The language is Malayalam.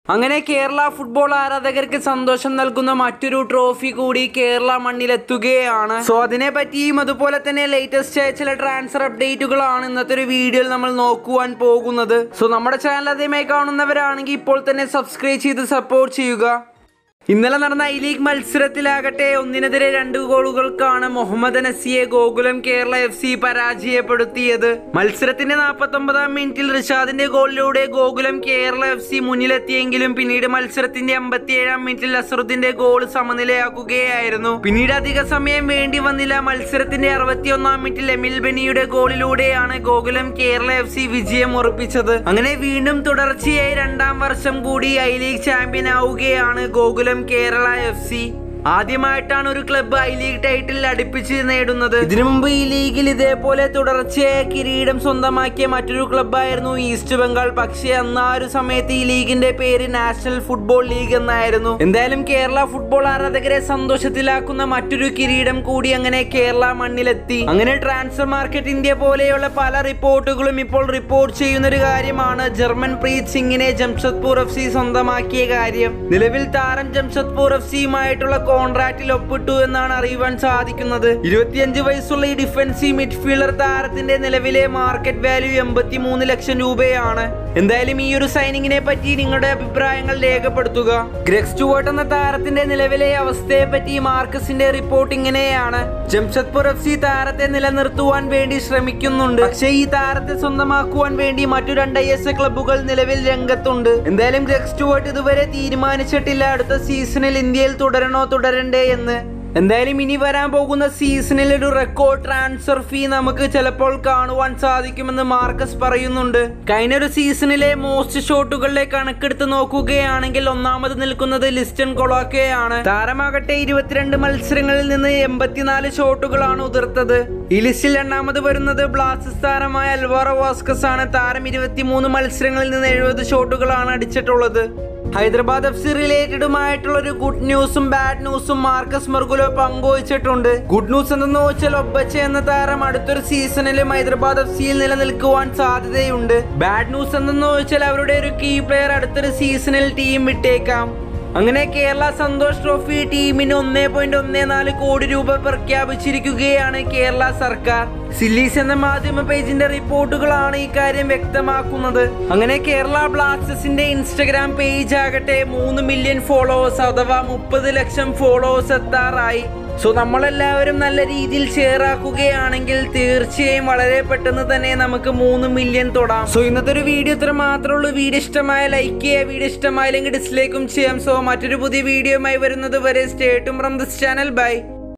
അങ്ങനെ കേരള ഫുട്ബോൾ ആരാധകർക്ക് സന്തോഷം നൽകുന്ന മറ്റൊരു ട്രോഫി കൂടി കേരള മണ്ണിലെത്തുകയാണ് സോ അതിനെ പറ്റിയും അതുപോലെ തന്നെ ലേറ്റസ്റ്റ് ആയ ചില ട്രാൻസ്ഫർ അപ്ഡേറ്റുകളാണ് ഇന്നത്തെ ഒരു വീഡിയോയിൽ നമ്മൾ നോക്കുവാൻ പോകുന്നത് സോ നമ്മുടെ ചാനൽ ആദ്യമായി കാണുന്നവരാണെങ്കിൽ ഇപ്പോൾ തന്നെ സബ്സ്ക്രൈബ് ചെയ്ത് സപ്പോർട്ട് ചെയ്യുക ഇന്നലെ നടന്ന ഐ ലീഗ് മത്സരത്തിലാകട്ടെ ഒന്നിനെതിരെ രണ്ട് ഗോളുകൾക്കാണ് മുഹമ്മദ് നസിയെ ഗോകുലം കേരള എഫ് സി പരാജയപ്പെടുത്തിയത് മത്സരത്തിന്റെ നാൽപ്പത്തൊമ്പതാം മിനിറ്റിൽ റിഷാദിന്റെ ഗോളിലൂടെ ഗോകുലം കേരള എഫ് സി മുന്നിലെത്തിയെങ്കിലും പിന്നീട് മത്സരത്തിന്റെ എൺപത്തിയേഴാം മിനിറ്റിൽ അസറുദ്ദീന്റെ ഗോൾ സമനിലയാക്കുകയായിരുന്നു പിന്നീട് അധിക സമയം വേണ്ടി വന്നില്ല മത്സരത്തിന്റെ അറുപത്തിയൊന്നാം മിനിറ്റിൽ എമിൽ ബെനിയുടെ ഗോളിലൂടെയാണ് ഗോകുലം കേരള എഫ് സി വിജയം ഉറപ്പിച്ചത് അങ്ങനെ വീണ്ടും തുടർച്ചയായി രണ്ടാം വർഷം കൂടി ഐ ലീഗ് ചാമ്പ്യൻ ആവുകയാണ് ഗോകുലം കേരള എഫ് സി ആദ്യമായിട്ടാണ് ഒരു ക്ലബ്ബ് ഐ ലീഗ് ടൈറ്റിൽ അടുപ്പിച്ച് നേടുന്നത് ഇതിനു മുമ്പ് ഈ ലീഗിൽ ഇതേപോലെ തുടർച്ചയായ കിരീടം സ്വന്തമാക്കിയ മറ്റൊരു ക്ലബ്ബായിരുന്നു ഈസ്റ്റ് ബംഗാൾ പക്ഷേ അന്ന് ആ ഒരു സമയത്ത് ഈ ലീഗിന്റെ പേര് നാഷണൽ ഫുട്ബോൾ ലീഗ് എന്നായിരുന്നു എന്തായാലും കേരള ഫുട്ബോൾ ആരാധകരെ സന്തോഷത്തിലാക്കുന്ന മറ്റൊരു കിരീടം കൂടി അങ്ങനെ കേരള മണ്ണിലെത്തി അങ്ങനെ ട്രാൻസ്ഫർ മാർക്കറ്റ് ഇന്ത്യ പോലെയുള്ള പല റിപ്പോർട്ടുകളും ഇപ്പോൾ റിപ്പോർട്ട് ചെയ്യുന്ന ഒരു കാര്യമാണ് ജർമ്മൻ പ്രീത് സിംഗിനെ ജംഷഡ്പൂർ എഫ് സി സ്വന്തമാക്കിയ കാര്യം നിലവിൽ താരം ജംഷഡ്പൂർ എഫ് സിയുമായിട്ടുള്ള കോൺട്രാക്റ്റിൽ ഒപ്പിട്ടു എന്നാണ് അറിയുവാൻ സാധിക്കുന്നത് ഇരുപത്തിയഞ്ച് വയസ്സുള്ള ഈ ഡിഫൻസീവ് മിഡ്ഫീൽഡർ താരത്തിന്റെ നിലവിലെ മാർക്കറ്റ് വാല്യൂ എൺപത്തി മൂന്ന് ലക്ഷം രൂപയാണ് എന്തായാലും ഈ ഒരു സൈനിങ്ങിനെ പറ്റി നിങ്ങളുടെ അഭിപ്രായങ്ങൾ രേഖപ്പെടുത്തുക ഗ്രെക്സ് സ്റ്റുവർട്ട് എന്ന താരത്തിന്റെ നിലവിലെ അവസ്ഥയെ പറ്റി മാർക്കസിന്റെ റിപ്പോർട്ട് ഇങ്ങനെയാണ് ജംഷഡ്പൂർ എഫ് സി താരത്തെ നിലനിർത്തുവാൻ വേണ്ടി ശ്രമിക്കുന്നുണ്ട് പക്ഷേ ഈ താരത്തെ സ്വന്തമാക്കുവാൻ വേണ്ടി മറ്റു രണ്ട് ഐ എസ് ക്ലബ്ബുകൾ നിലവിൽ രംഗത്തുണ്ട് എന്തായാലും ഗ്രെക്സ് സ്റ്റുവർട്ട് ഇതുവരെ തീരുമാനിച്ചിട്ടില്ല അടുത്ത സീസണിൽ ഇന്ത്യയിൽ തുടരണോ തുടരണ്ടേ എന്ന് എന്തായാലും ഇനി വരാൻ പോകുന്ന സീസണിൽ ഒരു റെക്കോർഡ് ട്രാൻസ്ഫർ ഫീ നമുക്ക് ചിലപ്പോൾ കാണുവാൻ സാധിക്കുമെന്ന് മാർക്കസ് പറയുന്നുണ്ട് കഴിഞ്ഞ ഒരു സീസണിലെ മോസ്റ്റ് ഷോട്ടുകളുടെ കണക്കെടുത്ത് നോക്കുകയാണെങ്കിൽ ഒന്നാമത് നിൽക്കുന്നത് ലിസ്റ്റൺ കൊളാക്കയാണ് താരമാകട്ടെ ഇരുപത്തിരണ്ട് മത്സരങ്ങളിൽ നിന്ന് എൺപത്തിനാല് ഷോട്ടുകളാണ് ഉതിർത്തത് ഈ ലിസ്റ്റിൽ രണ്ടാമത് വരുന്നത് ബ്ലാസ്റ്റേഴ്സ് താരമായ അൽവാറോ വാസ്കസ് ആണ് താരം ഇരുപത്തിമൂന്ന് മത്സരങ്ങളിൽ നിന്ന് എഴുപത് ഷോട്ടുകളാണ് അടിച്ചിട്ടുള്ളത് ഹൈദരാബാദ് എഫ് സി റിലേറ്റഡുമായിട്ടുള്ള ഒരു ഗുഡ് ന്യൂസും ബാഡ് ന്യൂസും മാർക്കസ് മെർഗുലോ പങ്കുവച്ചിട്ടുണ്ട് ഗുഡ് ന്യൂസ് എന്തെന്ന് വെച്ചാൽ ഒബച്ച എന്ന താരം അടുത്തൊരു സീസണിലും ഹൈദരാബാദ് എഫ് സിയിൽ നിലനിൽക്കുവാൻ സാധ്യതയുണ്ട് ബാഡ് ന്യൂസ് എന്തെന്ന് വെച്ചാൽ അവരുടെ ഒരു കീ പ്ലെയർ അടുത്തൊരു സീസണിൽ ടീം വിട്ടേക്കാം അങ്ങനെ കേരള സന്തോഷ് ട്രോഫി ടീമിന് ഒന്നേ പോയിന്റ് ഒന്നേ നാല് കോടി രൂപ പ്രഖ്യാപിച്ചിരിക്കുകയാണ് കേരള സർക്കാർ സില്ലീസ് എന്ന മാധ്യമ പേജിന്റെ റിപ്പോർട്ടുകളാണ് ഈ കാര്യം വ്യക്തമാക്കുന്നത് അങ്ങനെ കേരള ബ്ലാസ്റ്റേഴ്സിന്റെ ഇൻസ്റ്റഗ്രാം പേജ് ആകട്ടെ മൂന്ന് മില്യൺ ഫോളോവേഴ്സ് അഥവാ മുപ്പത് ലക്ഷം ഫോളോവേഴ്സ് എത്താറായി സോ നമ്മളെല്ലാവരും നല്ല രീതിയിൽ ഷെയർ ആക്കുകയാണെങ്കിൽ തീർച്ചയായും വളരെ പെട്ടെന്ന് തന്നെ നമുക്ക് മൂന്ന് മില്യൺ തൊടാം സോ ഇന്നത്തെ ഒരു വീഡിയോ ഇത്ര മാത്രമേ ഉള്ളൂ വീഡിയോ ഇഷ്ടമായ ലൈക്ക് ചെയ്യുക വീഡിയോ ഇഷ്ടമായില്ലെങ്കിൽ ഡിസ്ലൈക്കും ചെയ്യാം സോ മറ്റൊരു പുതിയ വീഡിയോയുമായി വരുന്നത് വരെ സ്റ്റേറ്റും ഫ്രം ദിസ് ചാനൽ ബൈ